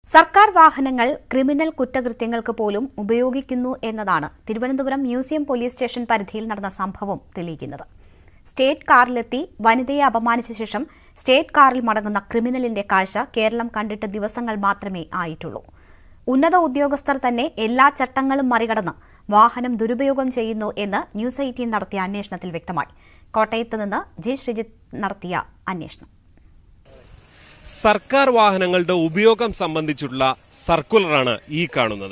സർക്കാർ വാഹനങ്ങൾ ക്രിമിനൽ കുറ്റകൃത്യങ്ങൾക്ക് പോലും ഉപയോഗിക്കുന്നു എന്നതാണ് തിരുവനന്തപുരം മ്യൂസിയം പോലീസ് സ്റ്റേഷൻ പരിധിയിൽ നടന്ന സംഭവം തെളിയിക്കുന്നത് സ്റ്റേറ്റ് കാറിലെത്തി വനിതയെ അപമാനിച്ച ശേഷം സ്റ്റേറ്റ് കാറിൽ മടങ്ങുന്ന ക്രിമിനലിന്റെ കാഴ്ച കേരളം കണ്ടിട്ട് ദിവസങ്ങൾ മാത്രമേ ആയിട്ടുള്ളൂ ഉന്നത ഉദ്യോഗസ്ഥർ തന്നെ എല്ലാ ചട്ടങ്ങളും മറികടന്ന് വാഹനം ദുരുപയോഗം ചെയ്യുന്നു എന്ന് ന്യൂസ് എയ്റ്റീൻ നടത്തിയ അന്വേഷണത്തിൽ വ്യക്തമായി കോട്ടയത്ത് നിന്ന് ജെ ശ്രീജിത്ത് നടത്തിയ അന്വേഷണം സർക്കാർ വാഹനങ്ങളുടെ ഉപയോഗം സംബന്ധിച്ചുള്ള സർക്കുലറാണ് ഈ കാണുന്നത്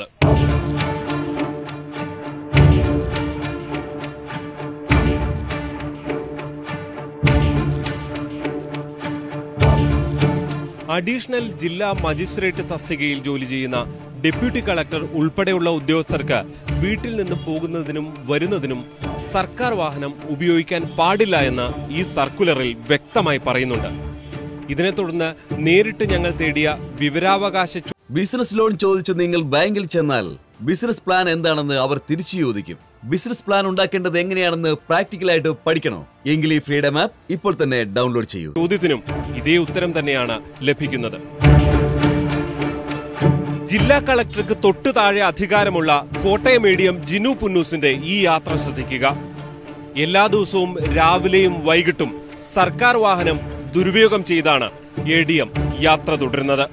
അഡീഷണൽ ജില്ലാ മജിസ്ട്രേറ്റ് തസ്തികയിൽ ജോലി ചെയ്യുന്ന ഡെപ്യൂട്ടി കളക്ടർ ഉൾപ്പെടെയുള്ള ഉദ്യോഗസ്ഥർക്ക് വീട്ടിൽ നിന്ന് പോകുന്നതിനും വരുന്നതിനും സർക്കാർ വാഹനം ഉപയോഗിക്കാൻ പാടില്ല എന്ന് ഈ സർക്കുലറിൽ വ്യക്തമായി പറയുന്നുണ്ട് ഇതിനെ തുടർന്ന് നേരിട്ട് ഞങ്ങൾ തേടിയ വിവരാവകാശ ചു- ബിസിനസ് ലോൺ ചോദിച്ച് നിങ്ങൾ ബാങ്കിൽ ചെന്നാൽ ബിസിനസ് പ്ലാൻ എന്താണെന്ന് അവർ തിരിച്ചു ചോദിക്കും ബിസിനസ് പ്ലാൻ ഉണ്ടാക്കേണ്ടത് എങ്ങനെയാണെന്ന് പ്രാക്ടിക്കലായിട്ട് പഠിക്കണോ എങ്കിൽ ഈ ഫ്രീഡം ആപ്പ് ഇപ്പോൾ തന്നെ ഡൗൺലോഡ് ചെയ്യൂ ചോദ്യത്തിനും ഇതേ ഉത്തരം തന്നെയാണ് ലഭിക്കുന്നത് ജില്ലാ കളക്ടർക്ക് തൊട്ടു താഴെ അധികാരമുള്ള കോട്ടയം മീഡിയം ജിനു പുന്നൂസിന്റെ ഈ യാത്ര ശ്രദ്ധിക്കുക എല്ലാ ദിവസവും രാവിലെയും വൈകിട്ടും സർക്കാർ വാഹനം ദുരുപയോഗം ചെയ്താണ് എ ഡി എം യാത്ര തുടരുന്നത്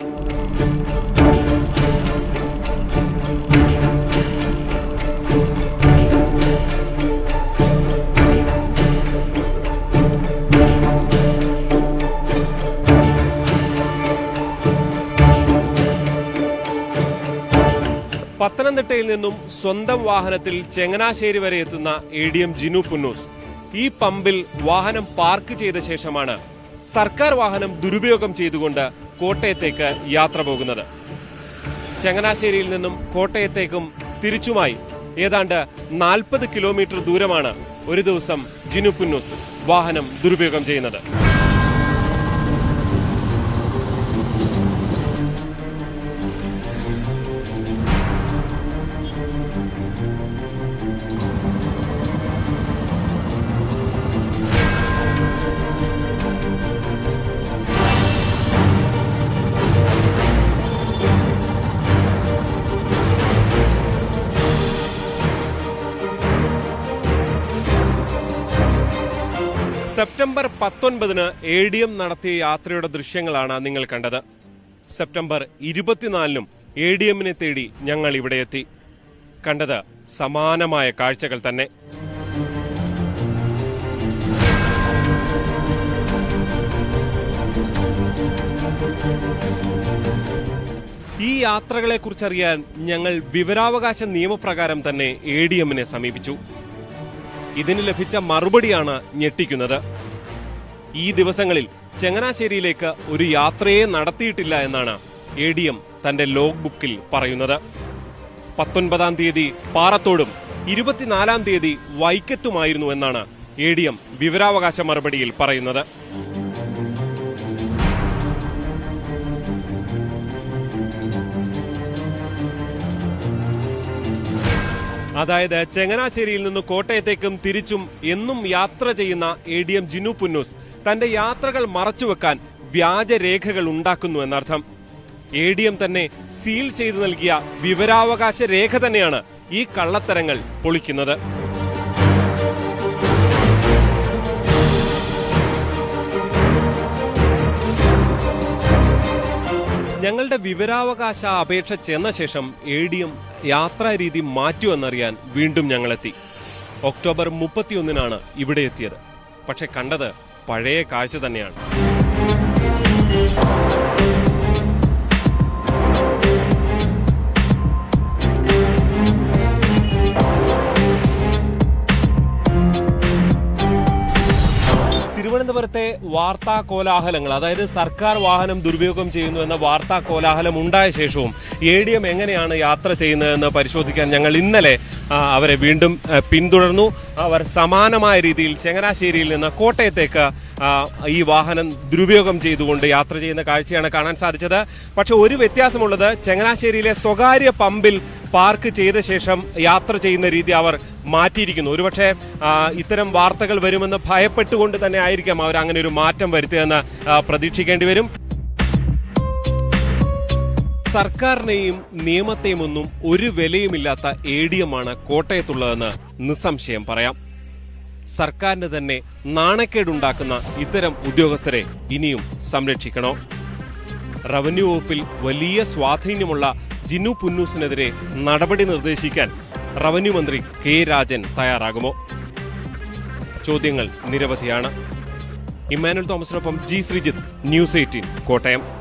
പത്തനംതിട്ടയിൽ നിന്നും സ്വന്തം വാഹനത്തിൽ ചെങ്ങനാശ്ശേരി വരെ എത്തുന്ന A D M Jinu Punnoose ഈ പമ്പിൽ വാഹനം പാർക്ക് ചെയ്ത ശേഷമാണ് സർക്കാർ വാഹനം ദുരുപയോഗം ചെയ്തുകൊണ്ട് കോട്ടയത്തേക്ക് യാത്ര പോകുന്നത് ചങ്ങനാശ്ശേരിയിൽ നിന്നും കോട്ടയത്തേക്കും തിരിച്ചുമായി ഏതാണ്ട് നാൽപ്പത് കിലോമീറ്റർ ദൂരമാണ് ഒരു ദിവസം ജിനു പുന്നൂസ് വാഹനം ദുരുപയോഗം ചെയ്യുന്നത് സെപ്റ്റംബർ പത്തൊൻപതിന് എ ഡി എം നടത്തിയ യാത്രയുടെ ദൃശ്യങ്ങളാണ് നിങ്ങൾ കണ്ടത് സെപ്റ്റംബർ ഇരുപത്തിനാലിനും എ ഡി എമ്മിനെ തേടി ഞങ്ങൾ ഇവിടെ എത്തി കണ്ടത് സമാനമായ കാഴ്ചകൾ തന്നെ ഈ യാത്രകളെ കുറിച്ചറിയാൻ ഞങ്ങൾ വിവരാവകാശ നിയമപ്രകാരം തന്നെ എ ഡി എമ്മിനെ സമീപിച്ചു ഇതിന് ലഭിച്ച മറുപടിയാണ് ഞെട്ടിക്കുന്നത് ഈ ദിവസങ്ങളിൽ ചങ്ങനാശ്ശേരിയിലേക്ക് ഒരു യാത്രയെ നടത്തിയിട്ടില്ല എന്നാണ് എ ഡി എം തന്റെ ലോഗ് ബുക്കിൽ പറയുന്നത് പത്തൊൻപതാം തീയതി പാറത്തോടും ഇരുപത്തിനാലാം തീയതി വൈക്കത്തുമായിരുന്നു എന്നാണ് എ ഡി എം വിവരാവകാശ മറുപടിയിൽ പറയുന്നത് അതായത് ചങ്ങനാശ്ശേരിയിൽ നിന്ന് കോട്ടയത്തേക്കും തിരിച്ചും എന്നും യാത്ര ചെയ്യുന്ന A D M Jinu Punnoose തന്റെ യാത്രകൾ മറച്ചുവെക്കാൻ വ്യാജരേഖകൾ ഉണ്ടാക്കുന്നു എന്നർത്ഥം എ ഡി എം തന്നെ സീൽ ചെയ്തു നൽകിയ വിവരാവകാശ രേഖ തന്നെയാണ് ഈ കള്ളത്തരങ്ങൾ പൊളിക്കുന്നത് ഞങ്ങളുടെ വിവരാവകാശ അപേക്ഷ ചെന്ന ശേഷം എ ഡി എം യാത്രാരീതി മാറ്റുമെന്നറിയാൻ വീണ്ടും ഞങ്ങളെത്തി ഒക്ടോബർ മുപ്പത്തിയൊന്നിനാണ് ഇവിടെ എത്തിയത് പക്ഷെ കണ്ടത് പഴയ കാഴ്ച തന്നെയാണ് തിരുവനന്തപുരത്തെ വാർത്താ കോലാഹലങ്ങൾ അതായത് സർക്കാർ വാഹനം ദുരുപയോഗം ചെയ്യുന്നു എന്ന വാർത്താ കോലാഹലം ഉണ്ടായ ശേഷവും എ ഡി എം എങ്ങനെയാണ് യാത്ര ചെയ്യുന്നതെന്ന് പരിശോധിക്കാൻ ഞങ്ങൾ ഇന്നലെ ആ, അവരെ വീണ്ടും ആ, പിന്തുടർന്നു അവർ സമാനമായ രീതിയിൽ ചങ്ങനാശ്ശേരിയിൽ നിന്ന് കോട്ടയത്തേക്ക് ആ, ഈ വാഹനം ദുരുപയോഗം ചെയ്തുകൊണ്ട് യാത്ര ചെയ്യുന്ന കാഴ്ചയാണ് കാണാൻ സാധിച്ചത് പക്ഷെ ഒരു വ്യത്യാസമുള്ളത് ചങ്ങനാശ്ശേരിയിലെ സ്വകാര്യ പമ്പിൽ പാർക്ക് ചെയ്ത ശേഷം യാത്ര ചെയ്യുന്ന രീതി അവർ മാറ്റിയിരിക്കുന്നു ഒരുപക്ഷെ ആ, ഇത്തരം വാർത്തകൾ വരുമെന്ന് ഭയപ്പെട്ടുകൊണ്ട് തന്നെ ആയിരിക്കാം അവർ അങ്ങനെ ഒരു മാറ്റം വരുത്തിയതെന്ന് ആ, പ്രതീക്ഷിക്കേണ്ടി വരും സർക്കാരിനെയും നിയമത്തെയും ഒന്നും ഒരു വിലയുമില്ലാത്ത എ ഡി എമ്മാണ് കോട്ടയത്തുള്ളതെന്ന് നിസ്സംശയം പറയാം സർക്കാരിന് തന്നെ നാണക്കേടുണ്ടാക്കുന്ന ഇത്തരം ഉദ്യോഗസ്ഥരെ ഇനിയും സംരക്ഷിക്കണോ റവന്യൂ വകുപ്പിൽ വലിയ സ്വാധീനമുള്ള ജിന്നു പുന്നൂസിനെതിരെ നടപടി നിർദ്ദേശിക്കാൻ റവന്യൂ മന്ത്രി കെ രാജൻ തയ്യാറാകുമോ ചോദ്യങ്ങൾ നിരവധിയാണ് ഇമ്മാനുൽ തോമസിനൊപ്പം G Sreejith news eighteen Kottayam